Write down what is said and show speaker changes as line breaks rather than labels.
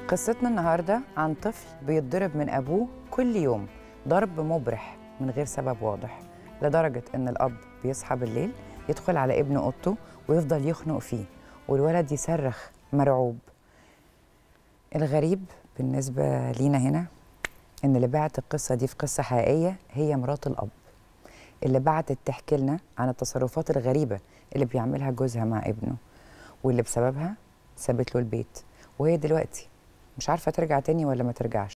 قصتنا النهارده عن طفل بيتضرب من ابوه كل يوم ضرب مبرح من غير سبب واضح لدرجه ان الاب بيصحى بالليل يدخل على ابن اوضته ويفضل يخنق فيه والولد يصرخ مرعوب الغريب بالنسبه لينا هنا ان اللي بعت القصه دي في قصه حقيقيه هي مرات الاب اللي بعتت تحكي لنا عن التصرفات الغريبه اللي بيعملها جوزها مع ابنه واللي بسببها سابت له البيت وهي دلوقتي مش عارفه ترجع تاني ولا ما ترجعش